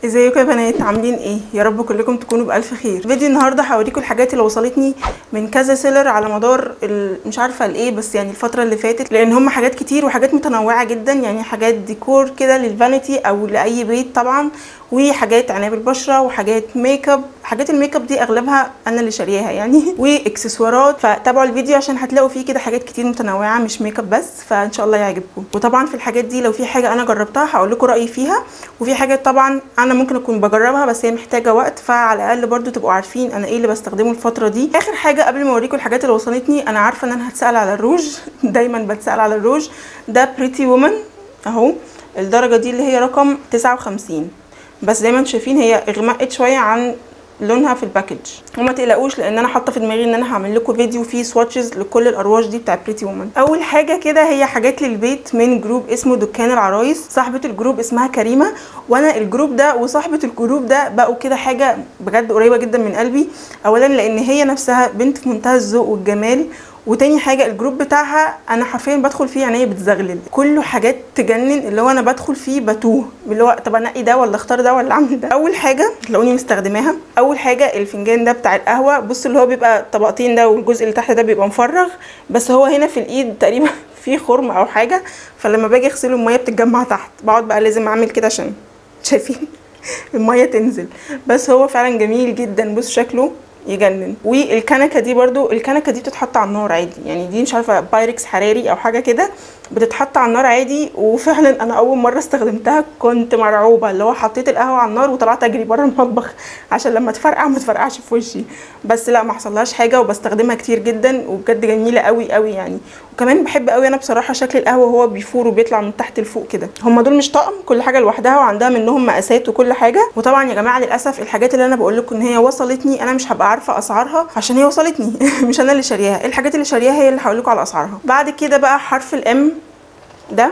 ازيكم يا بنات عاملين ايه يا رب كلكم تكونوا بالف خير فيديو النهارده هوريكم الحاجات اللي وصلتني من كذا سيلر على مدار ال- مش عارفه الايه بس يعني الفتره اللي فاتت لان هم حاجات كتير وحاجات متنوعه جدا يعني حاجات ديكور كده للفانيتي او لاي بيت طبعا وحاجات عناية البشره وحاجات ميك اب حاجات الميك اب دي اغلبها انا اللي شارياها يعني واكسسوارات فتابعوا الفيديو عشان هتلاقوا فيه كده حاجات كتير متنوعه مش ميك اب بس فان شاء الله يعجبكم وطبعا في الحاجات دي لو في حاجه انا جربتها هقول لكم رايي فيها وفي حاجات طبعا انا ممكن اكون بجربها بس هي محتاجه وقت فعلى الاقل برضو تبقوا عارفين انا ايه اللي بستخدمه الفتره دي اخر حاجه قبل ما اوريكم الحاجات اللي وصلتني انا عارفه ان انا هتسال على الروج دايما بتسال على الروج ده بريتي وومن اهو الدرجه دي اللي هي رقم 59 بس زي ما انتم شايفين هي اغمقت شويه عن لونها في الباكج وما تقلقوش لان انا حاطه في دماغي ان انا هعمل لكم فيديو فيه سواتشز لكل الارواج دي بتاع بريتي وومن اول حاجه كده هي حاجات للبيت من جروب اسمه دكان العرايس صاحبه الجروب اسمها كريمه وانا الجروب ده وصاحبه الجروب ده بقوا كده حاجه بجد قريبه جدا من قلبي اولا لان هي نفسها بنت في منتهى الذوق والجمال وتاني حاجة الجروب بتاعها انا حرفيا بدخل فيه عينيا بتزغلل كله حاجات تجنن اللي هو انا بدخل فيه بتوه اللي هو طب انقي ده ولا اختار ده ولا اعمل ده اول حاجة تلاقوني مستخدماها اول حاجة الفنجان ده بتاع القهوة بص اللي هو بيبقى طبقتين ده والجزء اللي تحت ده بيبقى مفرغ بس هو هنا في الايد تقريبا فيه خرم او حاجة فلما باجي اغسله المية بتتجمع تحت بقعد بقى لازم اعمل كده عشان شايفين المية تنزل بس هو فعلا جميل جدا بص شكله يجنن والكنكه دي برضو الكنكه دي بتتحط على النار عادي يعني دي مش عارفه بايركس حراري او حاجه كده بتتحط على النار عادي وفعلا انا اول مره استخدمتها كنت مرعوبه اللي هو حطيت القهوه على النار وطلعت اجري بره المطبخ عشان لما تفرقع ما تفرقعش في وشي بس لا ما حصلهاش حاجه وبستخدمها كتير جدا وبجد جميله قوي قوي يعني وكمان بحب قوي انا بصراحه شكل القهوه وهو بيفور وبيطلع من تحت لفوق كده هم دول مش طقم كل حاجه لوحدها وعندها منهم مقاسات وكل حاجه وطبعا يا جماعه للاسف الحاجات اللي انا بقول لكم ان هي وصلتني انا مش هبقى عارفه اسعارها عشان هي وصلتني مش انا اللي شارياها الحاجات اللي شارياها هي اللي هقول لكم على اسعارها بعد كده بقى حرف الام ده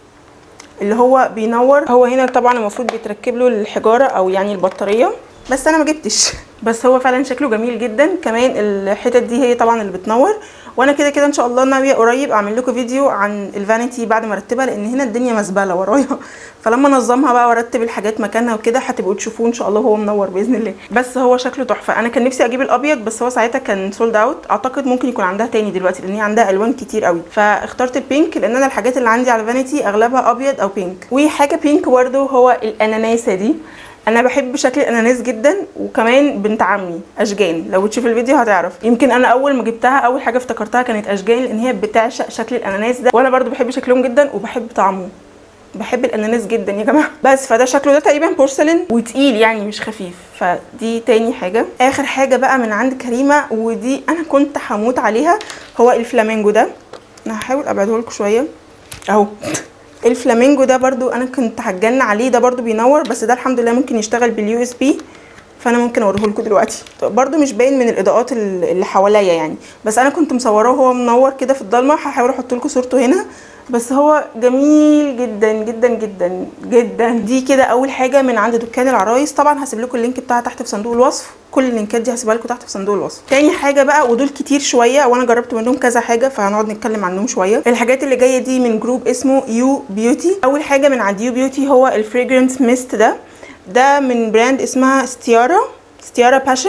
اللي هو بينور هو هنا طبعا المفروض بيتركب له الحجاره او يعني البطاريه بس انا ما جبتش بس هو فعلا شكله جميل جدا كمان الحتت دي هي طبعا اللي بتنور وانا كده كده ان شاء الله ناويه قريب اعمل لكم فيديو عن الفانيتي بعد ما ارتبها لان هنا الدنيا مزبله ورايا فلما انظمها بقى وارتب الحاجات مكانها وكده هتبقوا تشوفوه ان شاء الله وهو منور باذن الله بس هو شكله تحفه انا كان نفسي اجيب الابيض بس هو ساعتها كان سولد اوت اعتقد ممكن يكون عندها تاني دلوقتي لان هي عندها الوان كتير قوي فاخترت البينك لان انا الحاجات اللي عندي على فانيتي اغلبها ابيض او بينك وحاجه بينك برده هو الاناناسه دي انا بحب شكل الاناناس جدا وكمان بنت عمي اشجان لو بتشوف الفيديو هتعرف يمكن انا اول ما جبتها اول حاجه افتكرتها كانت اشجان لان هي بتعشق شكل الاناناس ده وانا برضو بحب شكلهم جدا وبحب طعمه بحب الاناناس جدا يا جماعه بس فده شكله ده تقريبا بورسلين وتقيل يعني مش خفيف فدي تاني حاجه اخر حاجه بقى من عند كريمه ودي انا كنت هموت عليها هو الفلامينجو ده انا هحاول ابعده لكم شويه اهو الفلامينجو ده برضو انا كنت هتجن عليه ده برضو بينور بس ده الحمد لله ممكن يشتغل باليو اس بي فانا ممكن اوريه لكم دلوقتي برضو مش باين من الاضاءات اللي حواليا يعني بس انا كنت مصوراه وهو منور كده في الضلمه هحاول احط لكم صورته هنا بس هو جميل جدا جدا جدا جدا دي كده اول حاجه من عند دكان العرايس طبعا هسيب لكم اللينك بتاعها تحت في صندوق الوصف كل اللينكات دي هسيبها لكم تحت في صندوق الوصف تاني حاجه بقى ودول كتير شويه وانا جربت منهم كذا حاجه فهنقعد نتكلم عنهم شويه الحاجات اللي جايه دي من جروب اسمه يو بيوتي اول حاجه من عند يو بيوتي هو الفريجرنس ميست ده ده من براند اسمها ستيارا ستيارا باشن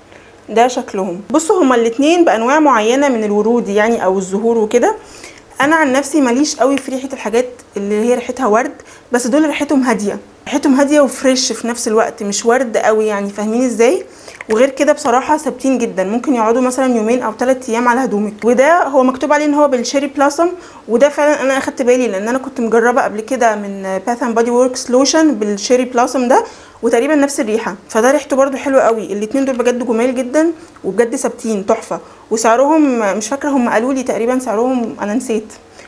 ده شكلهم بصوا هما الاتنين بانواع معينه من الورود يعني او الزهور وكده انا عن نفسي ماليش قوي في ريحه الحاجات اللي هي ريحتها ورد بس دول ريحتهم هاديه ريحتهم هاديه وفريش في نفس الوقت مش ورد قوي يعني فاهمين ازاي وغير كده بصراحه ثابتين جدا ممكن يقعدوا مثلا يومين او ثلاث ايام على هدومك وده هو مكتوب عليه ان هو بالشيري بلاسم وده فعلا انا اخدت بالي لان انا كنت مجربه قبل كده من باث اند بودي وركس لوشن بالشيري بلاسم ده وتقريبا نفس الريحه فده ريحته برده حلوه قوي الاتنين دول بجد جمال جدا وبجد ثابتين تحفه وسعرهم مش فاكره هم قالوا لي تقريبا سعرهم انا نسيت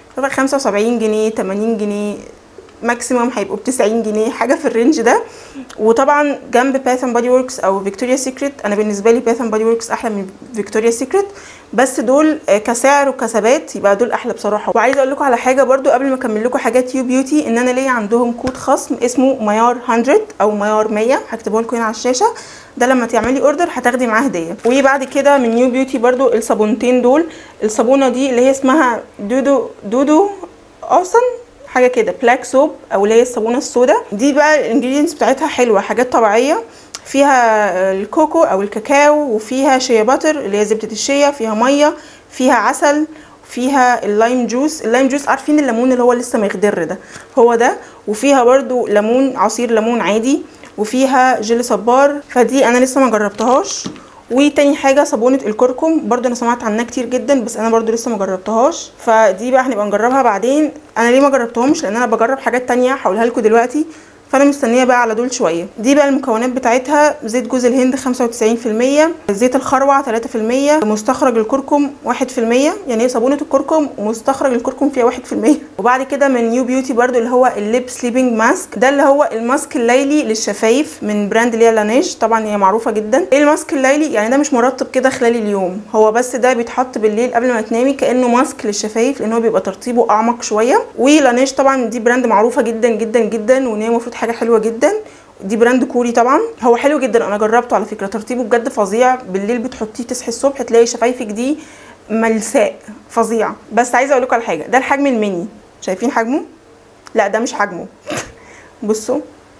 75 جنيه 80 جنيه ماكسيموم هيبقوا ب 90 جنيه حاجه في الرينج ده وطبعا جنب باث اند بودي وركس او فيكتوريا سيكريت انا بالنسبه لي باث اند بودي وركس احلى من فيكتوريا سيكريت بس دول كسعر وكثبات يبقى دول احلى بصراحه وعايزه اقول لكم على حاجه برده قبل ما اكمل لكم حاجات يو بيوتي ان انا ليا عندهم كود خصم اسمه ميار 100 او ميار 100 هكتبه لكم هنا على الشاشه ده لما تعملي اوردر هتاخدي معاه هديه وبعد كده من نيو بيوتي برضو الصابونتين دول الصابونه دي اللي هي اسمها دودو دودو اوسن حاجه كده بلاك سوب او اللي هي الصابونه السوداء دي بقى الانجريدينتس بتاعتها حلوه حاجات طبيعيه فيها الكوكو او الكاكاو وفيها شيا باتر اللي هي زبده الشيا فيها ميه فيها عسل فيها اللايم جوس اللايم جوس عارفين الليمون اللي هو لسه مخضر ده هو ده وفيها برضو ليمون عصير ليمون عادي وفيها جيلي صبار فدي انا لسه ما جربتهاش وتاني حاجه صابونه الكركم برضو انا سمعت عنها كتير جدا بس انا برضو لسه ما جربتهاش فدي بقى هنبقى نجربها بعدين انا ليه ما جربتهمش لان انا بجرب حاجات تانية هقولها لكم دلوقتي فانا مستنيه بقى على دول شويه دي بقى المكونات بتاعتها زيت جوز الهند 95% زيت الخروع 3% مستخرج الكركم 1% يعني هي صابونه الكركم ومستخرج الكركم فيها 1% وبعد كده من نيو بيوتي برضو اللي هو الليب سليبنج ماسك ده اللي هو الماسك الليلي للشفايف من براند اللي هي لانيش طبعا هي معروفه جدا ايه الماسك الليلي يعني ده مش مرطب كده خلال اليوم هو بس ده بيتحط بالليل قبل ما تنامي كانه ماسك للشفايف لان هو بيبقى ترطيبه اعمق شويه ولانيش طبعا دي براند معروفه جدا جدا جدا وان هي المفروض حاجه حلوه جدا دي براند كوري طبعا هو حلو جدا انا جربته على فكره ترطيبه بجد فظيع بالليل بتحطيه تصحي الصبح تلاقي شفايفك دي ملساء فظيع بس عايزه اقول لكم على حاجه ده الحجم الميني شايفين حجمه لا ده مش حجمه بصوا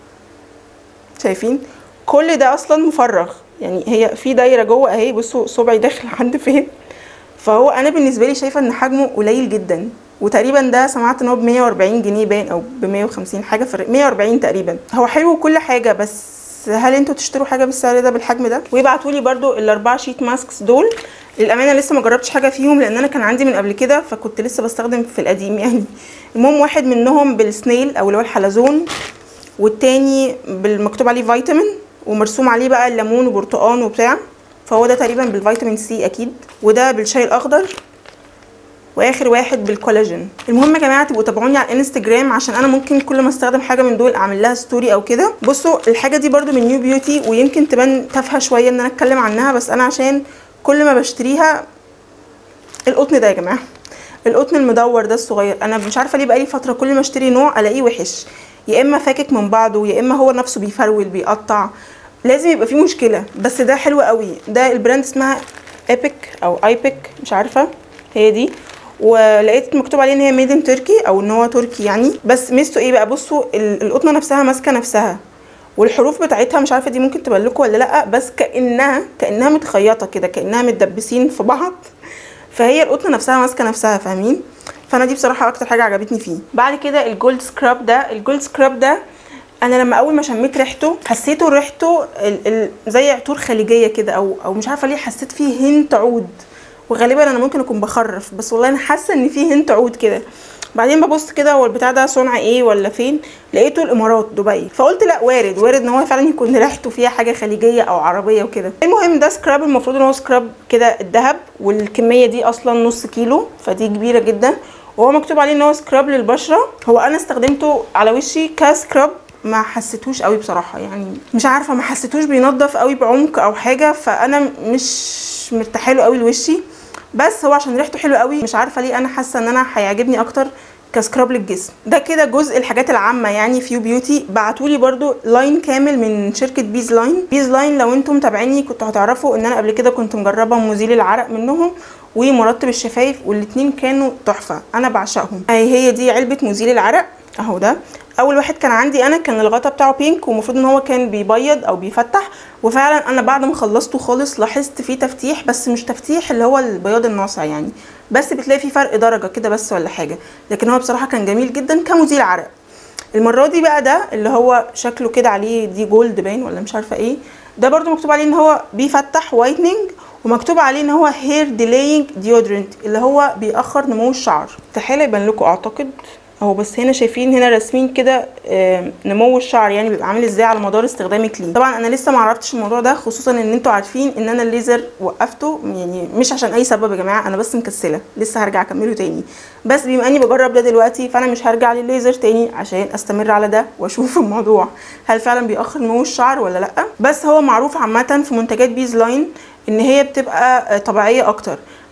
شايفين كل ده اصلا مفرغ يعني هي في دايره جوه اهي بصوا صبعي داخل لحد فين فهو انا بالنسبه لي شايفه ان حجمه قليل جدا وتقريبا ده سمعت ان هو ب 140 جنيه باين او ب 150 حاجه فرق 140 تقريبا هو حلو وكل حاجه بس هل انتوا تشتروا حاجه بالسعر ده بالحجم ده ويبعتوا لي برده الاربعه شيت ماسكس دول للامانه لسه ما جربتش حاجه فيهم لان انا كان عندي من قبل كده فكنت لسه بستخدم في القديم يعني المهم واحد منهم بالسنيل او اللي هو الحلزون والتاني بالمكتوب عليه فيتامين ومرسوم عليه بقى الليمون وبرتقان وبتاع فهو ده تقريبا بالفيتامين سي اكيد وده بالشاي الاخضر واخر واحد بالكولاجين المهم يا جماعه تبقوا تابعوني على الانستجرام عشان انا ممكن كل ما استخدم حاجه من دول اعمل لها ستوري او كده بصوا الحاجه دي برده من نيو بيوتي ويمكن تبان تافهه شويه ان انا اتكلم عنها بس انا عشان كل ما بشتريها القطن ده يا جماعه القطن المدور ده الصغير انا مش عارفه ليه بقالي فتره كل ما اشتري نوع الاقيه وحش يا اما فاكك من بعضه يا اما هو نفسه بيفرول بيقطع لازم يبقى فيه مشكله بس ده حلو قوي ده البراند اسمها ايبك او ايبك مش عارفه هي دي ولقيت مكتوب عليه ان هي ميد ان تركي او ان هو تركي يعني بس ميزته ايه بقى بصوا القطنه نفسها ماسكه نفسها والحروف بتاعتها مش عارفه دي ممكن تبان لكم ولا لا بس كانها كانها متخيطه كده كانها متدبسين في بعض فهي القطنه نفسها ماسكه نفسها فاهمين فانا دي بصراحه اكتر حاجه عجبتني فيه بعد كده الجولد سكراب ده الجولد سكراب ده انا لما اول ما شميت ريحته حسيته ريحته ال ال زي عطور خليجيه كده او او مش عارفه ليه حسيت فيه هنت عود وغالبا انا ممكن اكون بخرف بس والله انا حاسه ان فيه هنت عود كده بعدين ببص كده هو البتاع ده صنع ايه ولا فين لقيته الامارات دبي فقلت لا وارد وارد ان هو فعلا يكون ريحته فيها حاجه خليجيه او عربيه وكده المهم ده سكراب المفروض ان هو سكراب كده الذهب والكميه دي اصلا نص كيلو فدي كبيره جدا وهو مكتوب عليه ان هو سكراب للبشره هو انا استخدمته على وشي كسكراب ما حسيتوش قوي بصراحه يعني مش عارفه ما حسيتوش بينضف قوي بعمق او حاجه فانا مش مرتاحه له قوي لوشي بس هو عشان ريحته حلوه قوي مش عارفه ليه انا حاسه ان انا هيعجبني اكتر كسكراب للجسم ده كده جزء الحاجات العامه يعني فيو بيوتي بعتولي برضو لاين كامل من شركه بيز لاين بيز لاين لو انتم متابعيني كنتوا هتعرفوا ان انا قبل كده كنت مجربه مزيل العرق منهم ومرطب الشفايف والاتنين كانوا تحفه انا بعشقهم اهي هي دي علبه مزيل العرق اهو ده اول واحد كان عندي انا كان الغطا بتاعه بينك ومفروض ان هو كان بيبيض او بيفتح وفعلا انا بعد ما خلصته خالص لاحظت فيه تفتيح بس مش تفتيح اللي هو البياض الناصع يعني بس بتلاقي فيه فرق درجه كده بس ولا حاجه لكن هو بصراحه كان جميل جدا كمزيل عرق المره دي بقى ده اللي هو شكله كده عليه دي جولد باين ولا مش عارفه ايه ده برده مكتوب عليه ان هو بيفتح وايتنينج ومكتوب عليه ان هو هير ديلينج ديودرنت اللي هو بيأخر نمو الشعر استحاله يبان لكم اعتقد اهو بس هنا شايفين هنا راسمين كده نمو الشعر يعني بيبقى عامل ازاي على مدار استخدامك ليه طبعا انا لسه ما عرفتش الموضوع ده خصوصا ان انتوا عارفين ان انا الليزر وقفته يعني مش عشان اي سبب يا جماعه انا بس مكسله لسه هرجع اكمله تاني بس بما اني بجرب ده دلوقتي فانا مش هرجع للليزر تاني عشان استمر على ده واشوف الموضوع هل فعلا بيأخر نمو الشعر ولا لا بس هو معروف عامه في منتجات بيز لاين ان هي بتبقى طبيعيه اكتر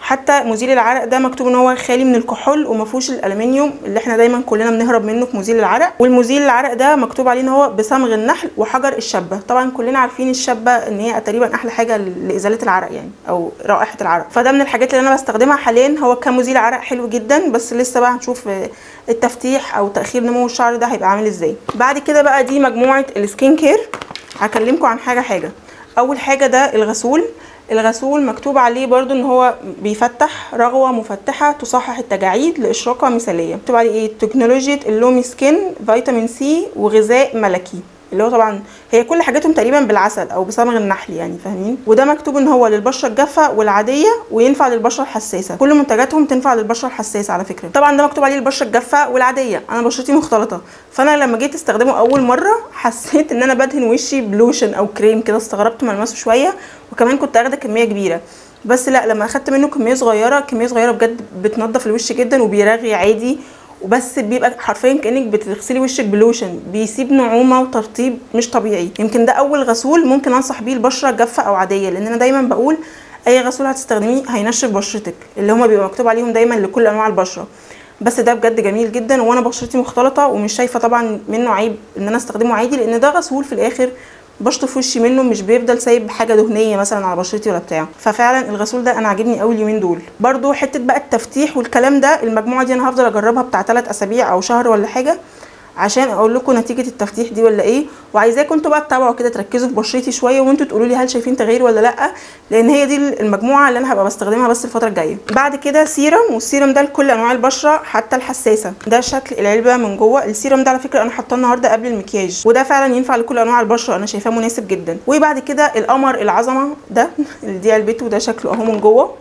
حتى مزيل العرق ده مكتوب ان هو خالي من الكحول وما فيهوش الالومنيوم اللي احنا دايما كلنا بنهرب منه في مزيل العرق والمزيل العرق ده مكتوب عليه ان هو بصمغ النحل وحجر الشبه طبعا كلنا عارفين الشبه ان هي تقريبا احلى حاجه لازاله العرق يعني او رائحه العرق فده من الحاجات اللي انا بستخدمها حاليا هو كمزيل عرق حلو جدا بس لسه بقى هنشوف التفتيح او تاخير نمو الشعر ده هيبقى عامل ازاي بعد كده بقى دي مجموعه السكين كير هكلمكم عن حاجه حاجه اول حاجه ده الغسول الغسول مكتوب عليه برضو ان هو بيفتح رغوه مفتحه تصحح التجاعيد لاشراقه مثاليه مكتوب عليه ايه تكنولوجيا اللومي سكين فيتامين سي وغذاء ملكي اللي هو طبعا هي كل حاجاتهم تقريبا بالعسل او بصمغ النحل يعني فاهمين وده مكتوب ان هو للبشره الجافه والعاديه وينفع للبشره الحساسه كل منتجاتهم تنفع للبشره الحساسه على فكره طبعا ده مكتوب عليه البشره الجافه والعاديه انا بشرتي مختلطه فانا لما جيت استخدمه اول مره حسيت ان انا بدهن وشي بلوشن او كريم كده استغربت ملمسه شويه وكمان كنت اخده كميه كبيره بس لا لما اخدت منه كميه صغيره كميه صغيره بجد بتنضف الوش جدا وبيرغي عادي وبس بيبقى حرفيا كانك بتغسلي وشك بلوشن بيسيب نعومه وترطيب مش طبيعي يمكن ده اول غسول ممكن انصح بيه البشره جافه او عاديه لان انا دايما بقول اي غسول هتستخدميه هينشف بشرتك اللي هما بيبقى مكتوب عليهم دايما لكل انواع البشره بس ده بجد جميل جدا وانا بشرتي مختلطه ومش شايفه طبعا منه عيب ان انا استخدمه عادي لان ده غسول في الاخر بشطف وشي منه مش بيفضل سايب حاجه دهنيه مثلا على بشرتي ولا بتاع ففعلا الغسول ده انا عاجبني قوي اليومين دول برضو حته بقى التفتيح والكلام ده المجموعه دي انا هفضل اجربها بتاع 3 اسابيع او شهر ولا حاجه عشان اقول لكم نتيجه التفتيح دي ولا ايه وعايزاكم انتوا بقى تتابعوا كده تركزوا في بشرتي شويه وانتوا تقولوا لي هل شايفين تغيير ولا لا لان هي دي المجموعه اللي انا هبقى بستخدمها بس الفتره الجايه بعد كده سيرم والسيرم ده لكل انواع البشره حتى الحساسه ده شكل العلبه من جوه السيرم ده على فكره انا حاطاه النهارده قبل المكياج وده فعلا ينفع لكل انواع البشره انا شايفاه مناسب جدا وبعد كده القمر العظمه ده اللي دي علبته ده شكله اهو من جوه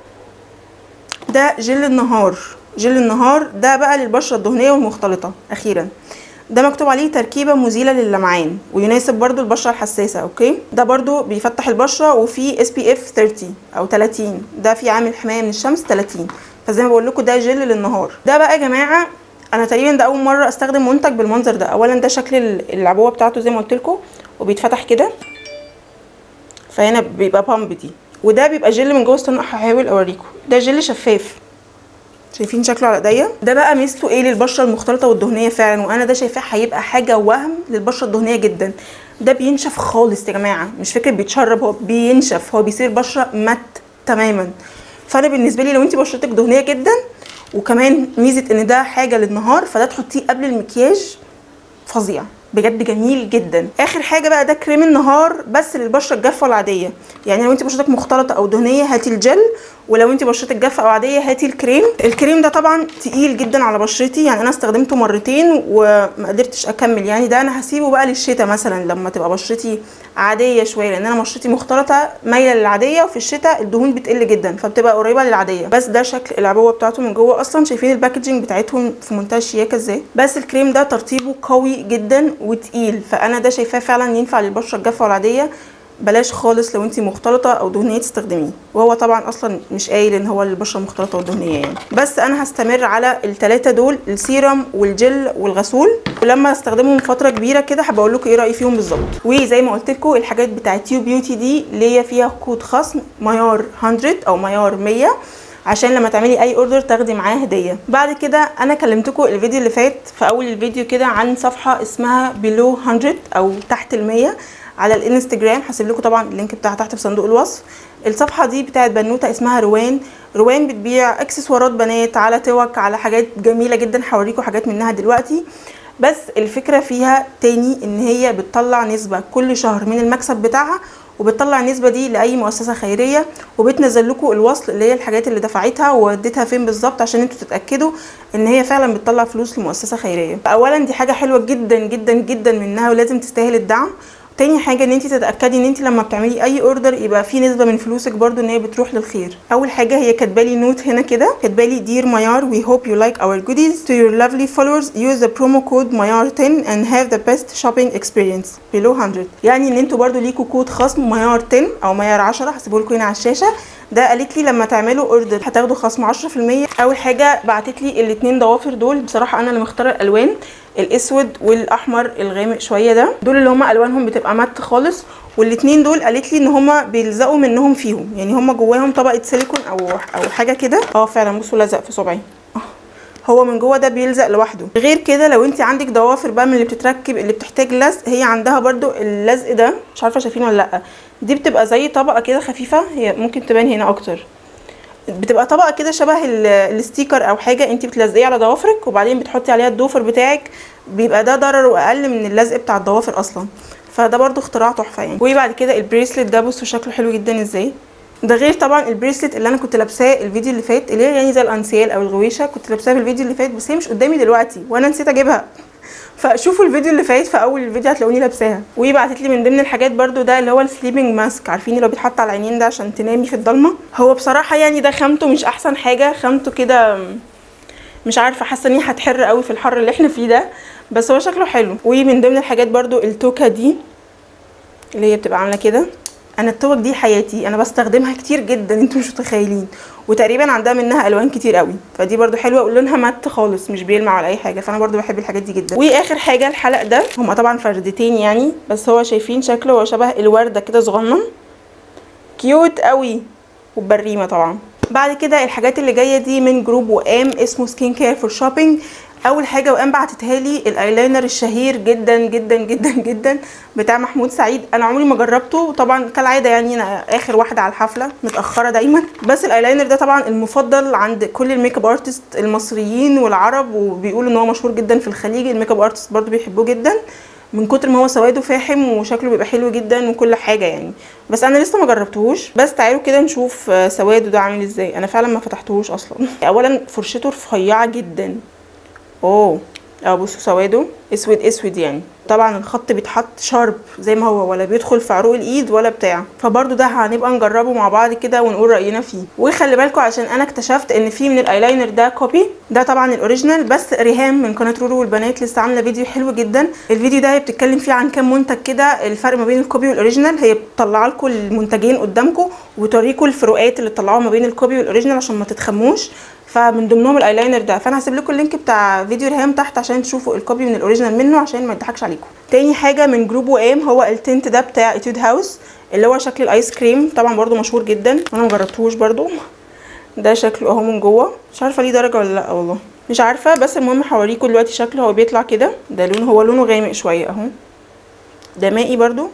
ده جل النهار جل النهار ده بقى للبشره الدهنيه والمختلطه اخيرا ده مكتوب عليه تركيبة مزيلة للمعان ويناسب برضو البشرة الحساسة اوكي ده برضو بيفتح البشرة وفيه اس بي اف 30 او 30 ده فيه عامل حماية من الشمس 30 فزي ما بقول لكم ده جل للنهار ده بقى يا جماعة انا تقريبا ده اول مرة استخدم منتج بالمنظر ده اولا ده شكل العبوة بتاعته زي ما قلت لكم وبيتفتح كده فهنا بيبقى بامب دي وده بيبقى جل من جوه استنى هحاول اوريكم ده جل شفاف شايفين شكله على ايديا ده بقى ميزته ايه للبشره المختلطه والدهنيه فعلا وانا ده شايفاه هيبقى حاجه وهم للبشره الدهنيه جدا ده بينشف خالص يا جماعه مش فكره بيتشرب هو بينشف هو بيصير بشره مات تماما فانا بالنسبه لي لو انت بشرتك دهنيه جدا وكمان ميزه ان ده حاجه للنهار فده تحطيه قبل المكياج فظيع بجد جميل جدا اخر حاجه بقى ده كريم النهار بس للبشره الجافه والعاديه يعني لو انت بشرتك مختلطه او دهنيه هاتي الجل ولو انت بشرتك جافه او عاديه هاتي الكريم الكريم ده طبعا تقيل جدا على بشرتي يعني انا استخدمته مرتين وما قدرتش اكمل يعني ده انا هسيبه بقى للشتاء مثلا لما تبقى بشرتي عاديه شويه لان انا بشرتي مختلطه مايله للعاديه وفي الشتاء الدهون بتقل جدا فبتبقى قريبه للعاديه بس ده شكل العبوه بتاعته من جوه اصلا شايفين الباكجينج بتاعتهم في منتهى الشياكه ازاي بس الكريم ده ترطيبه قوي جدا وتقيل فانا ده شايفاه فعلا ينفع للبشره الجافه والعاديه بلاش خالص لو انت مختلطه او دهنيه تستخدميه وهو طبعا اصلا مش قايل ان هو للبشره المختلطه والدهنيه يعني بس انا هستمر على الثلاثه دول السيرم والجل والغسول ولما استخدمهم فتره كبيره كده هبقى اقول لكم ايه رايي فيهم بالظبط وزي ما قلت لكم الحاجات بتاعت تيو بيوتي دي ليا فيها كود خصم ميار 100 او ميار 100 عشان لما تعملي اي اوردر تاخدي معاه هديه بعد كده انا كلمتكم الفيديو اللي فات في اول الفيديو كده عن صفحه اسمها بلو 100 او تحت المية على الانستجرام هسيب لكم طبعا اللينك بتاعها تحت في صندوق الوصف الصفحه دي بتاعت بنوته اسمها روان روان بتبيع اكسسوارات بنات على توك على حاجات جميله جدا هوريكم حاجات منها دلوقتي بس الفكره فيها تاني ان هي بتطلع نسبه كل شهر من المكسب بتاعها وبتطلع النسبه دي لاي مؤسسه خيريه وبتنزل لكم الوصل اللي هي الحاجات اللي دفعتها ووديتها فين بالظبط عشان انتوا تتاكدوا ان هي فعلا بتطلع فلوس لمؤسسه خيريه اولا دي حاجه حلوه جدا جدا جدا منها ولازم تستاهل الدعم تاني حاجه ان انت تتاكدي ان انت لما بتعملي اي اوردر يبقى في نسبه من فلوسك برضو ان هي بتروح للخير اول حاجه هي كاتبالي نوت هنا كده كاتبالي دير ميار we hope you like our goodies to your lovely followers use the promo code ميار 10 and have the best shopping experience below 100 يعني ان انتوا برضو ليكوا كود خصم ميار 10 او ميار 10 هسيبه لكم هنا على الشاشه ده قالت لي لما تعملوا اوردر هتاخدوا خصم 10% اول حاجه بعتت لي الاثنين ضوافر دول بصراحه انا اللي مختاره الالوان الاسود والاحمر الغامق شويه ده دول اللي هما الوانهم بتبقى مات خالص والاتنين دول قالت لي ان هما بيلزقوا منهم فيهم يعني هما جواهم طبقه سيليكون او او حاجه كده اه فعلا بصوا لزق في صبعي هو من جوه ده بيلزق لوحده غير كده لو انت عندك ضوافر بقى من اللي بتتركب اللي بتحتاج لزق هي عندها برضو اللزق ده مش عارفه شايفينه ولا لا دي بتبقى زي طبقه كده خفيفه هي ممكن تبان هنا اكتر بتبقى طبقه كده شبه الستيكر او حاجه انت بتلزقيه على ضوافرك وبعدين بتحطي عليها الضوفر بتاعك بيبقى ده ضرره اقل من اللزق بتاع الضوافر اصلا فده برضو اختراع تحفه يعني وبعد كده البريسلت ده بصوا شكله حلو جدا ازاي ده غير طبعا البريسلت اللي انا كنت لابساه الفيديو اللي فات اللي هي يعني زي الانسيال او الغويشه كنت لابساها في الفيديو اللي فات بس هي مش قدامي دلوقتي وانا نسيت اجيبها فشوفوا الفيديو اللي فات في اول الفيديو هتلاقوني لابساها وبعتت لي من ضمن الحاجات برضو ده اللي هو السليبنج ماسك عارفين اللي هو بيتحط على العينين ده عشان تنامي في الضلمه هو بصراحه يعني ده خامته مش احسن حاجه خامته كده مش عارفه حاسه ان هي هتحر قوي في الحر اللي احنا فيه ده بس هو شكله حلو ومن ضمن الحاجات برضو التوكه دي اللي هي بتبقى عامله كده انا التوك دي حياتي انا بستخدمها كتير جدا انتوا مش متخيلين وتقريبا عندها منها الوان كتير قوي فدي برضو حلوه ولونها مات خالص مش بيلمع ولا اي حاجه فانا برضو بحب الحاجات دي جدا واخر حاجه الحلق ده هما طبعا فردتين يعني بس هو شايفين شكله هو شبه الورده كده صغنن كيوت قوي وبريمه طبعا بعد كده الحاجات اللي جايه دي من جروب وام اسمه سكين كير فور شوبينج اول حاجه وقام بعتتها لي الايلاينر الشهير جدا جدا جدا جدا بتاع محمود سعيد انا عمري ما جربته طبعا كالعاده يعني انا اخر واحده على الحفله متاخره دايما بس الايلاينر ده طبعا المفضل عند كل الميك اب ارتست المصريين والعرب وبيقولوا ان هو مشهور جدا في الخليج الميك اب ارتست برضو بيحبوه جدا من كتر ما هو سواده فاحم وشكله بيبقى حلو جدا وكل حاجه يعني بس انا لسه ما جربتهوش بس تعالوا كده نشوف سواده ده عامل ازاي انا فعلا ما فتحتهوش اصلا اولا فرشته رفيعه جدا اوه اه بصوا سواده اسود اسود يعني طبعا الخط بيتحط شارب زي ما هو ولا بيدخل في عروق الايد ولا بتاع فبرضو ده هنبقى نجربه مع بعض كده ونقول راينا فيه وخلي بالكم عشان انا اكتشفت ان في من الايلاينر ده كوبي ده طبعا الاوريجينال بس ريهام من قناه رورو والبنات لسه عامله فيديو حلو جدا الفيديو ده هي بتتكلم فيه عن كام منتج كده الفرق ما بين الكوبي والاوريجينال هي بتطلع لكم المنتجين قدامكم وتوريكم الفروقات اللي طلعوها ما بين الكوبي والاوريجينال عشان ما تتخموش فمن ضمنهم الايلاينر ده فانا هسيب لكم اللينك بتاع فيديو ريهام تحت عشان تشوفوا الكوبي من الاوريجينال منه عشان ما يضحكش عليكم تاني حاجه من جروب وام هو التنت ده بتاع اتيود هاوس اللي هو شكل الايس كريم طبعا برده مشهور جدا انا مجربتهوش برده ده شكله اهو من جوه مش عارفه ليه درجه ولا لا والله مش عارفه بس المهم هوريكم دلوقتي شكله هو بيطلع كده ده لونه هو لونه غامق شويه اهو ده مائي برده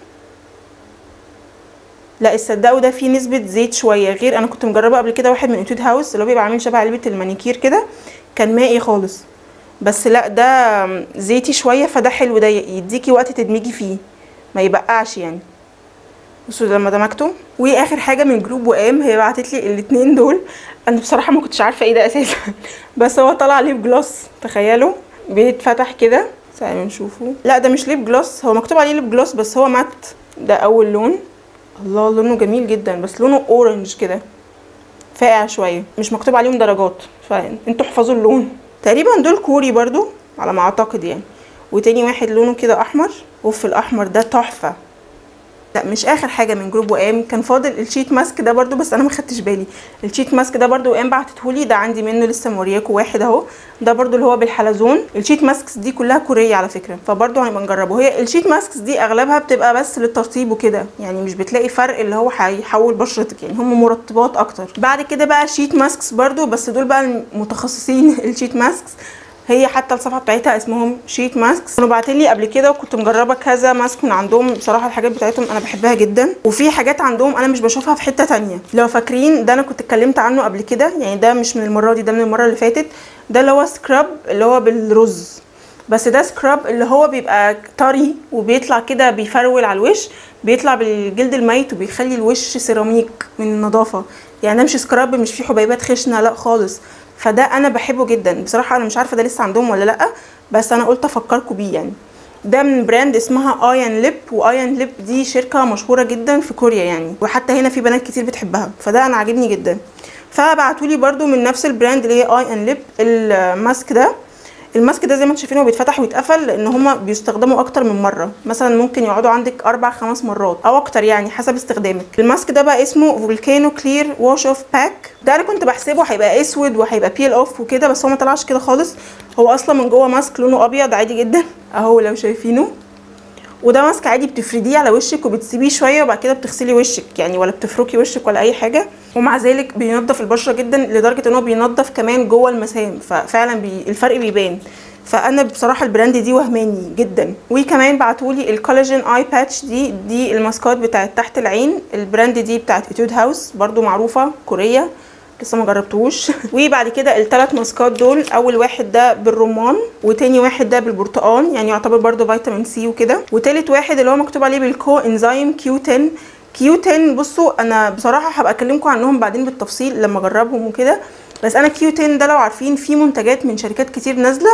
لا تصدقوا ده فيه نسبه زيت شويه غير انا كنت مجربه قبل كده واحد من اتود هاوس اللي هو بيبقى عامل شبه علبه المانيكير كده كان مائي خالص بس لا ده زيتي شويه فده حلو ده يديكي وقت تدمجي فيه ما يبقعش يعني بصوا لما دمجته واخر حاجه من جروب وام هي بعتت لي الاثنين دول انا بصراحه ما كنتش عارفه ايه ده اساسا بس هو طلع ليب جلوس تخيلوا بيتفتح كده تعالوا نشوفه لا ده مش ليب جلوس هو مكتوب عليه ليب جلوس بس هو مات ده اول لون الله لونه جميل جدا بس لونه اورنج كده فاقع شويه مش مكتوب عليهم درجات فانتوا احفظوا اللون تقريبا دول كوري برضو على ما اعتقد يعني وتاني واحد لونه كده احمر اوف الاحمر ده تحفه لا مش اخر حاجه من جروب وام كان فاضل الشيت ماسك ده برضو بس انا ما خدتش بالي الشيت ماسك ده برضو وام بعتتهولي ده عندي منه لسه مورياكم واحد اهو ده برضو اللي هو بالحلزون الشيت ماسكس دي كلها كوريه على فكره فبرضو هنبقى نجربه هي الشيت ماسكس دي اغلبها بتبقى بس للترطيب وكده يعني مش بتلاقي فرق اللي هو هيحول بشرتك يعني هم مرطبات اكتر بعد كده بقى شيت ماسكس برضو بس دول بقى المتخصصين الشيت ماسكس هي حتى الصفحه بتاعتها اسمهم شيت ماسكس كانوا باعتين لي قبل كده وكنت مجربه كذا ماسك من عندهم بصراحه الحاجات بتاعتهم انا بحبها جدا وفي حاجات عندهم انا مش بشوفها في حته تانية لو فاكرين ده انا كنت اتكلمت عنه قبل كده يعني ده مش من المره دي ده من المره اللي فاتت ده اللي هو سكراب اللي هو بالرز بس ده سكراب اللي هو بيبقى طري وبيطلع كده بيفرول على الوش بيطلع بالجلد الميت وبيخلي الوش سيراميك من النظافه يعني ده مش سكراب مش فيه حبيبات خشنه لا خالص فده انا بحبه جدا بصراحه انا مش عارفه ده لسه عندهم ولا لا بس انا قلت افكركم بيه يعني ده من براند اسمها ايان ليب وايان ليب دي شركه مشهوره جدا في كوريا يعني وحتى هنا في بنات كتير بتحبها فده انا عاجبني جدا فبعتولي برده من نفس البراند اللي هي اي ان ليب الماسك ده الماسك ده زي ما انتم شايفين هو بيتفتح ويتقفل لان هما بيستخدموا اكتر من مره مثلا ممكن يقعدوا عندك اربع خمس مرات او اكتر يعني حسب استخدامك الماسك ده بقى اسمه فولكانو كلير واش اوف باك ده انا كنت بحسبه هيبقى اسود وهيبقى بيل اوف وكده بس هو ما طلعش كده خالص هو اصلا من جوه ماسك لونه ابيض عادي جدا اهو لو شايفينه وده ماسك عادي بتفرديه على وشك وبتسيبيه شويه وبعد كده بتغسلي وشك يعني ولا بتفركي وشك ولا اي حاجه ومع ذلك بينظف البشره جدا لدرجه ان هو بينظف كمان جوه المسام ففعلا بي الفرق بيبان فانا بصراحه البراند دي وهماني جدا وكمان بعتولي الكولاجين اي باتش دي دي الماسكات بتاعت تحت العين البراند دي بتاعت اتود هاوس برضو معروفه كوريه لسه ما جربتوش وبعد كده الثلاث ماسكات دول اول واحد ده بالرمان وتاني واحد ده بالبرتقال يعني يعتبر برضو فيتامين سي وكده وتالت واحد اللي هو مكتوب عليه بالكو انزيم كيو 10 كيو 10 بصوا انا بصراحه هبقى اكلمكم عنهم بعدين بالتفصيل لما اجربهم وكده بس انا كيو 10 ده لو عارفين في منتجات من شركات كتير نازله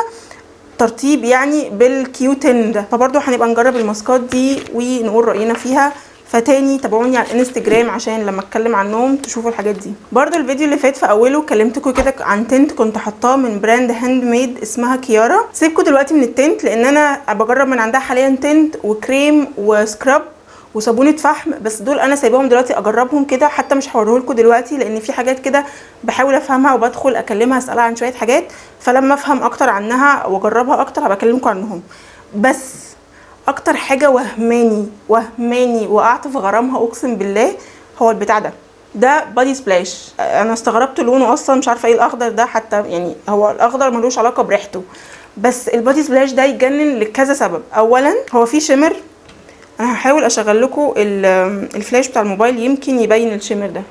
ترتيب يعني بالكيو 10 ده فبرضه هنبقى نجرب الماسكات دي ونقول راينا فيها فتاني تابعوني على الانستجرام عشان لما اتكلم عنهم تشوفوا الحاجات دي برضو الفيديو اللي فات في اوله كلمتكم كده عن تنت كنت حطاه من براند هاند ميد اسمها كيارا سيبكم دلوقتي من التنت لان انا بجرب من عندها حاليا تنت وكريم وسكراب وصابونه فحم بس دول انا سايباهم دلوقتي اجربهم كده حتى مش هوريه لكم دلوقتي لان في حاجات كده بحاول افهمها وبدخل اكلمها اسالها عن شويه حاجات فلما افهم اكتر عنها واجربها اكتر هبقى اكلمكم عنهم بس اكتر حاجه وهماني وهماني وقعت في غرامها اقسم بالله هو البتاع ده ده بادي سبلاش انا استغربت لونه اصلا مش عارفه ايه الاخضر ده حتى يعني هو الاخضر ملوش علاقه بريحته بس البادي سبلاش ده يجنن لكذا سبب اولا هو فيه شمر انا هحاول اشغل لكم الفلاش بتاع الموبايل يمكن يبين الشمر ده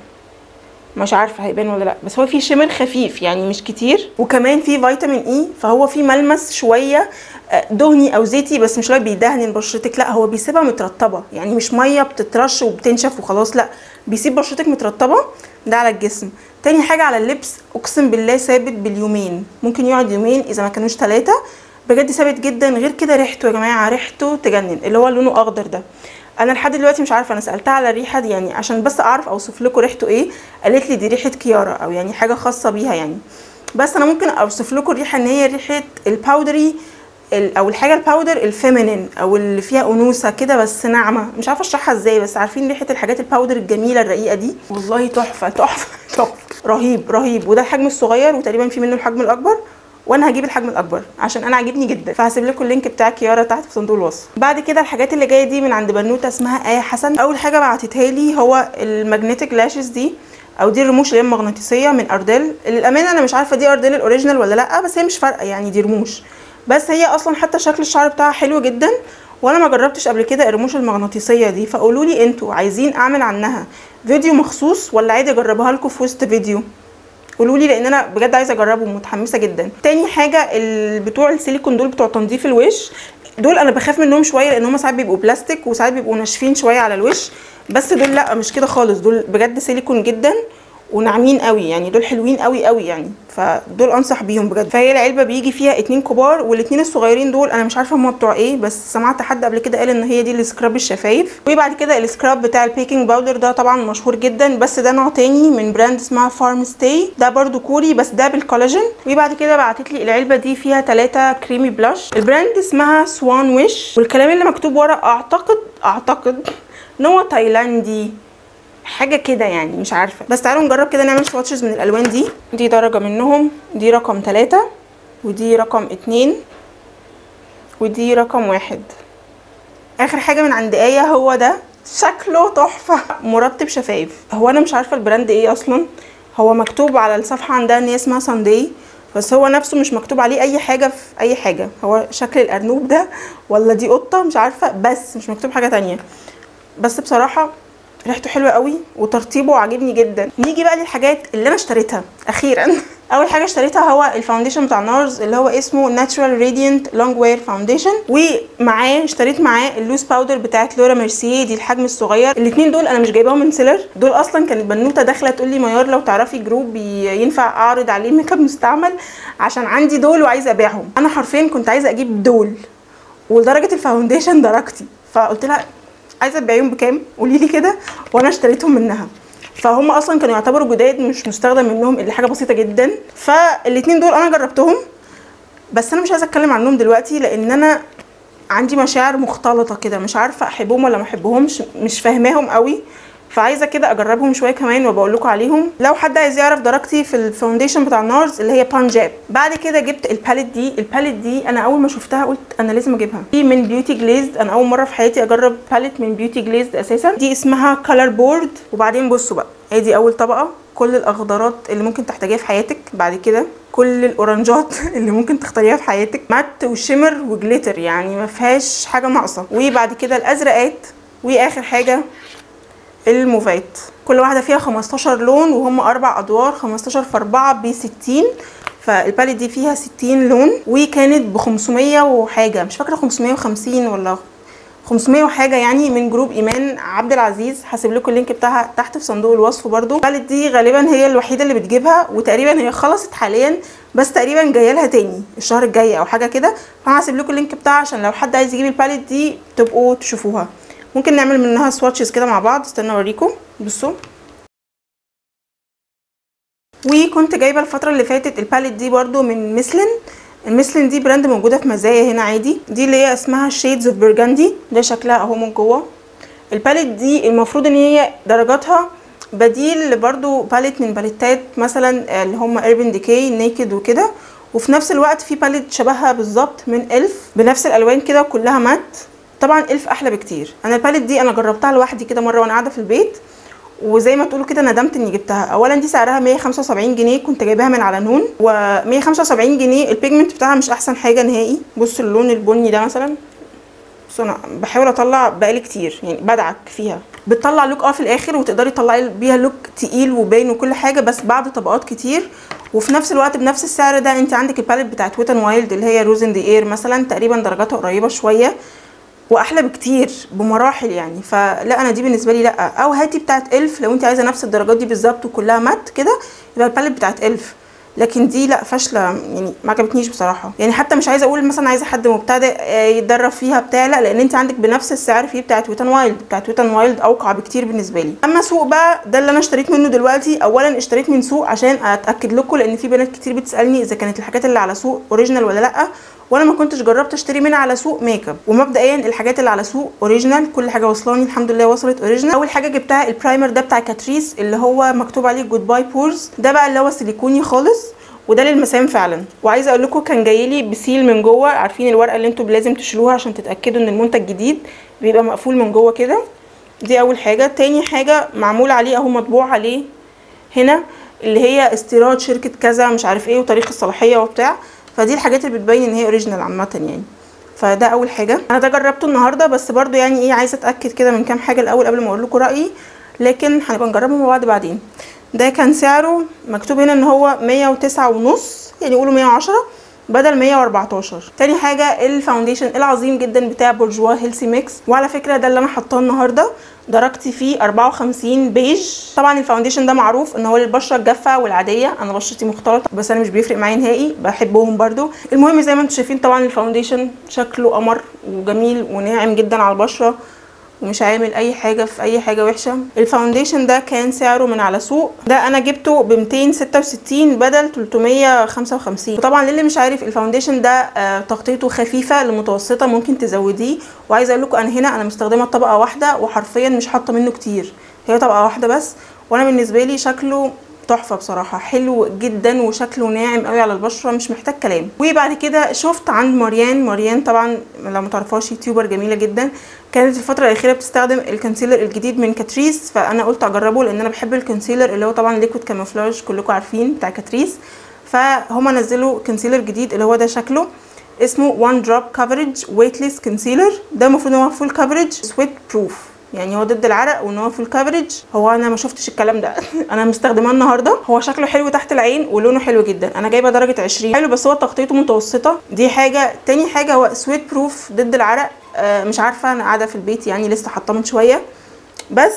مش عارفه هيبان ولا لا بس هو فيه شمر خفيف يعني مش كتير وكمان فيه فيتامين اي فهو فيه ملمس شويه دهني او زيتي بس مش اللي بيدهن بشرتك لا هو بيسيبها مترطبه يعني مش ميه بتترش وبتنشف وخلاص لا بيسيب بشرتك مترطبه ده على الجسم تاني حاجه على اللبس اقسم بالله ثابت باليومين ممكن يقعد يومين اذا ما كانوش ثلاثه بجد ثابت جدا غير كده ريحته يا جماعه ريحته تجنن اللي هو لونه اخضر ده انا لحد دلوقتي مش عارفه انا سالتها على الريحه دي يعني عشان بس اعرف اوصف لكم ريحته ايه قالت لي دي ريحه كيارا او يعني حاجه خاصه بيها يعني بس انا ممكن اوصف لكم الريحه ان هي ريحه الباودري او الحاجه الباودر الفيمينين او اللي فيها انوثه كده بس ناعمه مش عارفه اشرحها ازاي بس عارفين ريحه الحاجات الباودر الجميله الرقيقه دي والله تحفه تحفه تحفه رهيب رهيب وده الحجم الصغير وتقريبا في منه الحجم الاكبر وانا هجيب الحجم الاكبر عشان انا عاجبني جدا فهسيب لكم اللينك بتاع كيارا تحت في صندوق الوصف بعد كده الحاجات اللي جايه دي من عند بنوته اسمها ايه حسن اول حاجه بعتتها لي هو الماجنتيك لاشز دي او دي الرموش اللي هي المغناطيسيه من ارديل للامانه انا مش عارفه دي ارديل الاوريجينال ولا لا بس هي مش فارقه يعني دي رموش بس هي اصلا حتى شكل الشعر بتاعها حلو جدا وانا ما جربتش قبل كده الرموش المغناطيسيه دي فقولوا لي انتوا عايزين اعمل عنها فيديو مخصوص ولا عادي اجربها لكم في وسط فيديو قولوا لي لان انا بجد عايزه اجربهم متحمسه جدا تاني حاجه بتوع السيليكون دول بتوع تنظيف الوش دول انا بخاف منهم شويه لان هم ساعات بيبقوا بلاستيك وساعات بيبقوا ناشفين شويه على الوش بس دول لا مش كده خالص دول بجد سيليكون جدا وناعمين قوي يعني دول حلوين قوي قوي يعني فدول انصح بيهم بجد فهي العلبه بيجي فيها اتنين كبار والاتنين الصغيرين دول انا مش عارفه هما بتوع ايه بس سمعت حد قبل كده قال ان هي دي السكراب الشفايف وبعد كده السكراب بتاع البيكنج باودر ده طبعا مشهور جدا بس ده نوع تاني من براند اسمها فارم ستاي ده برده كوري بس ده بالكولاجين وبعد كده بعتت لي العلبه دي فيها ثلاثة كريمي بلاش البراند اسمها سوان ويش والكلام اللي مكتوب ورا اعتقد اعتقد ان هو تايلاندي حاجه كده يعني مش عارفه بس تعالوا نجرب كده نعمل سواتشز من الالوان دي دي درجه منهم دي رقم ثلاثة ودي رقم اتنين ودي رقم واحد اخر حاجه من عند ايه هو ده شكله تحفه مرطب شفايف هو انا مش عارفه البراند ايه اصلا هو مكتوب على الصفحه عندها ان هي اسمها سانداي بس هو نفسه مش مكتوب عليه اي حاجه في اي حاجه هو شكل الارنوب ده ولا دي قطه مش عارفه بس مش مكتوب حاجه تانية بس بصراحه ريحته حلوه قوي وترطيبه عاجبني جدا نيجي بقى للحاجات اللي انا اشتريتها اخيرا اول حاجه اشتريتها هو الفاونديشن بتاع نارز اللي هو اسمه ناتشورال راديانت لونج وير فاونديشن ومعاه اشتريت معاه اللوز باودر بتاعت لورا ميرسيه دي الحجم الصغير الاثنين دول انا مش جايباهم من سيلر دول اصلا كانت بنوته داخله تقول لي ميار لو تعرفي جروب ينفع اعرض عليه ميك اب مستعمل عشان عندي دول وعايزه ابيعهم انا حرفيا كنت عايزه اجيب دول ولدرجه الفاونديشن درجتي فقلت لها عايزه تبيعيهم بكام قولي لي كده وانا اشتريتهم منها فهم اصلا كانوا يعتبروا جداد مش مستخدم منهم الا حاجه بسيطه جدا فالاتنين دول انا جربتهم بس انا مش عايزه اتكلم عنهم دلوقتي لان انا عندي مشاعر مختلطه كده مش عارفه احبهم ولا ما احبهمش مش فاهماهم قوي فعايزه كده اجربهم شويه كمان وبقول لكم عليهم لو حد عايز يعرف درجتي في الفاونديشن بتاع نارز اللي هي بانجاب بعد كده جبت الباليت دي الباليت دي انا اول ما شفتها قلت انا لازم اجيبها دي من بيوتي جليزد انا اول مره في حياتي اجرب باليت من بيوتي جليزد اساسا دي اسمها كلر بورد وبعدين بصوا بقى ادي اول طبقه كل الاخضرات اللي ممكن تحتاجيها في حياتك بعد كده كل الاورنجات اللي ممكن تختاريها في حياتك مات وشمر وجليتر يعني ما فيهاش حاجه ناقصه وبعد كده الازرقات واخر حاجه الموفات كل واحده فيها 15 لون وهم اربع ادوار 15 في 4 ب 60 فالباليت دي فيها 60 لون وكانت ب 500 وحاجه مش فاكره 550 ولا 500 وحاجه يعني من جروب ايمان عبد العزيز هسيب لكم اللينك بتاعها تحت في صندوق الوصف برده الباليت دي غالبا هي الوحيده اللي بتجيبها وتقريبا هي خلصت حاليا بس تقريبا جايه لها تاني الشهر الجاي او حاجه كده فانا هسيب لكم اللينك بتاعها عشان لو حد عايز يجيب الباليت دي تبقوا تشوفوها ممكن نعمل منها سواتشز كده مع بعض استنى اوريكم بصوا وكنت جايبه الفتره اللي فاتت الباليت دي برده من مسلن المسلن دي براند موجوده في مزايا هنا عادي دي اللي هي اسمها شيدز اوف برجندي ده شكلها اهو من جوه الباليت دي المفروض ان هي درجاتها بديل برضو باليت من باليتات مثلا اللي هم ايربن ديكي نيكد وكده وفي نفس الوقت في باليت شبهها بالظبط من الف بنفس الالوان كده وكلها مات طبعا الف احلى بكتير انا الباليت دي انا جربتها لوحدي كده مره وانا قاعده في البيت وزي ما تقولوا كده ندمت اني جبتها اولا دي سعرها 175 جنيه كنت جايباها من على نون و 175 جنيه البيجمنت بتاعها مش احسن حاجه نهائي بصوا اللون البني ده مثلا بصوا انا بحاول اطلع بقالي كتير يعني بدعك فيها بتطلع لوك اه في الاخر وتقدري تطلعي بيها لوك تقيل وباين وكل حاجه بس بعد طبقات كتير وفي نفس الوقت بنفس السعر ده انت عندك الباليت بتاعت ويت وايلد اللي هي روز ان دي اير مثلا تقريبا درجاتها قريبه شويه واحلى بكتير بمراحل يعني فلا انا دي بالنسبه لي لا او هاتي بتاعت الف لو انت عايزه نفس الدرجات دي بالظبط وكلها مات كده يبقى الباليت بتاعت الف لكن دي لا فاشله يعني ما عجبتنيش بصراحه يعني حتى مش عايزه اقول مثلا عايزه حد مبتدئ يتدرب فيها بتاع لا لان انت عندك بنفس السعر في بتاعت ويتن وايلد بتاعت ويتن وايلد اوقع بكتير بالنسبه لي اما سوق بقى ده اللي انا اشتريت منه دلوقتي اولا اشتريت من سوق عشان اتاكد لكم لان في بنات كتير بتسالني اذا كانت الحاجات اللي على سوق اوريجينال ولا لا وانا ما كنتش جربت اشتري منها على سوق ميك اب ومبدئيا الحاجات اللي على سوق اوريجينال كل حاجه وصلاني الحمد لله وصلت اوريجينال اول حاجه جبتها البرايمر ده بتاع كاتريس اللي هو مكتوب عليه جود باي بورز ده بقى اللي هو سيليكوني خالص وده للمسام فعلا وعايزه اقول لكم كان جاي لي بسيل من جوه عارفين الورقه اللي انتوا لازم تشيلوها عشان تتاكدوا ان المنتج جديد بيبقى مقفول من جوه كده دي اول حاجه تاني حاجه معمول عليه اهو مطبوع عليه هنا اللي هي استيراد شركه كذا مش عارف ايه وتاريخ الصلاحيه وبتاع فدي الحاجات اللي بتبين ان هي اوريجينال عامه يعني فده اول حاجه انا ده جربته النهارده بس برضو يعني ايه عايزه اتاكد كده من كام حاجه الاول قبل ما اقول لكم رايي لكن هنبقى نجربهم مع بعض بعدين ده كان سعره مكتوب هنا ان هو 109 ونص يعني قولوا 110 بدل 114 تاني حاجه الفاونديشن العظيم جدا بتاع بورجوا هيلسي ميكس وعلى فكره ده اللي انا حاطاه النهارده درجتي فيه 54 بيج طبعا الفاونديشن ده معروف ان هو للبشره الجافه والعاديه انا بشرتي مختلطه بس انا مش بيفرق معايا نهائي بحبهم برده المهم زي ما انتم شايفين طبعا الفاونديشن شكله قمر وجميل وناعم جدا على البشره ومش عامل اي حاجه في اي حاجه وحشه الفاونديشن ده كان سعره من على سوق ده انا جبته ب 266 بدل 355 وطبعا للي مش عارف الفاونديشن ده آه تغطيته خفيفه لمتوسطه ممكن تزوديه وعايزه اقول لكم انا هنا انا مستخدمه طبقه واحده وحرفيا مش حاطه منه كتير هي طبقه واحده بس وانا بالنسبه لي شكله تحفه بصراحه حلو جدا وشكله ناعم قوي على البشره مش محتاج كلام وبعد كده شفت عند مريان مريان طبعا لو ما تعرفوهاش يوتيوبر جميله جدا كانت الفتره الاخيره بتستخدم الكونسيلر الجديد من كاتريس فانا قلت اجربه لان انا بحب الكونسيلر اللي هو طبعا ليكويد كاموفلاج كلكم عارفين بتاع كاتريس فهم نزلوا كونسيلر جديد اللي هو ده شكله اسمه وان دروب كفرج ويتليس كونسيلر ده المفروض ان هو فول كفرج سويت بروف يعني هو ضد العرق وان هو فول كفرج هو انا ما شفتش الكلام ده انا مستخدماه النهارده هو شكله حلو تحت العين ولونه حلو جدا انا جايبه درجه 20 حلو بس هو تغطيته متوسطه دي حاجه تاني حاجه هو سويت بروف ضد العرق آه مش عارفه انا قاعده في البيت يعني لسه حاطاه من شويه بس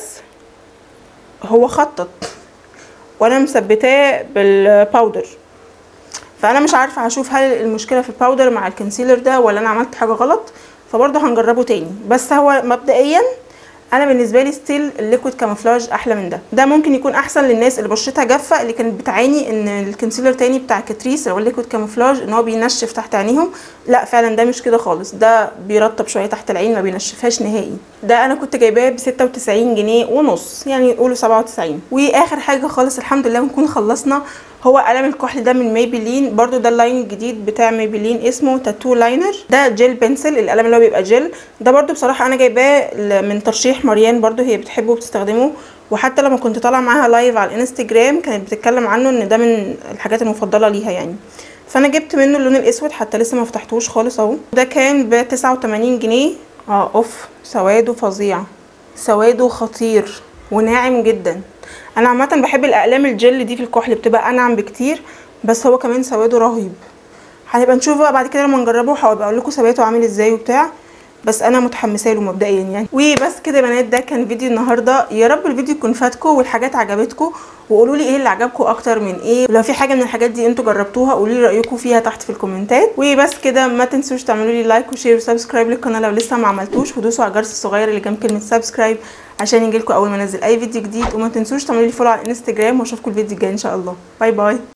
هو خطط وانا مثبتاه بالباودر فانا مش عارفه هشوف هل المشكله في الباودر مع الكونسيلر ده ولا انا عملت حاجه غلط فبرضه هنجربه تاني بس هو مبدئيا انا بالنسبه لي ستيل الليكويد كاموفلاج احلى من ده ده ممكن يكون احسن للناس اللي بشرتها جافه اللي كانت بتعاني ان الكونسيلر تاني بتاع كاتريس اللي هو الليكويد كاموفلاج ان هو بينشف تحت عينيهم لا فعلا ده مش كده خالص ده بيرطب شويه تحت العين ما بينشفهاش نهائي ده انا كنت جايباه ب 96 جنيه ونص يعني قولوا 97 واخر حاجه خالص الحمد لله نكون خلصنا هو قلم الكحل ده من ميبلين برضو ده اللاين الجديد بتاع ميبلين اسمه تاتو لاينر ده جيل بنسل القلم اللي هو بيبقى جيل ده برضو بصراحه انا جايباه من ترشيح مريان برضو هي بتحبه وبتستخدمه وحتى لما كنت طالعه معاها لايف على الانستجرام كانت بتتكلم عنه ان ده من الحاجات المفضله ليها يعني فانا جبت منه اللون الاسود حتى لسه ما فتحتوش خالص اهو ده كان ب 89 جنيه اه اوف سواده فظيع سواده خطير وناعم جدا انا عامه بحب الاقلام الجل دي في الكحل بتبقى انعم بكتير بس هو كمان سواده رهيب هنبقى نشوف بقى بعد كده لما نجربه هبقى اقول لكم ثباته عامل ازاي وبتاع بس انا متحمسه له مبدئيا يعني وبس كده يا بنات ده كان فيديو النهارده يا رب الفيديو يكون فاتكم والحاجات عجبتكم وقولوا لي ايه اللي عجبكم اكتر من ايه ولو في حاجه من الحاجات دي انتوا جربتوها قولوا لي رايكم فيها تحت في الكومنتات وبس كده ما تنسوش تعملوا لي لايك وشير وسبسكرايب للقناه لو لسه ما عملتوش ودوسوا على الجرس الصغير اللي جنب كلمه سبسكرايب عشان يجيلكوا اول ما انزل اي فيديو جديد وما تنسوش تعملوا لي فولو على الانستجرام واشوفكم الفيديو الجاي ان شاء الله باي باي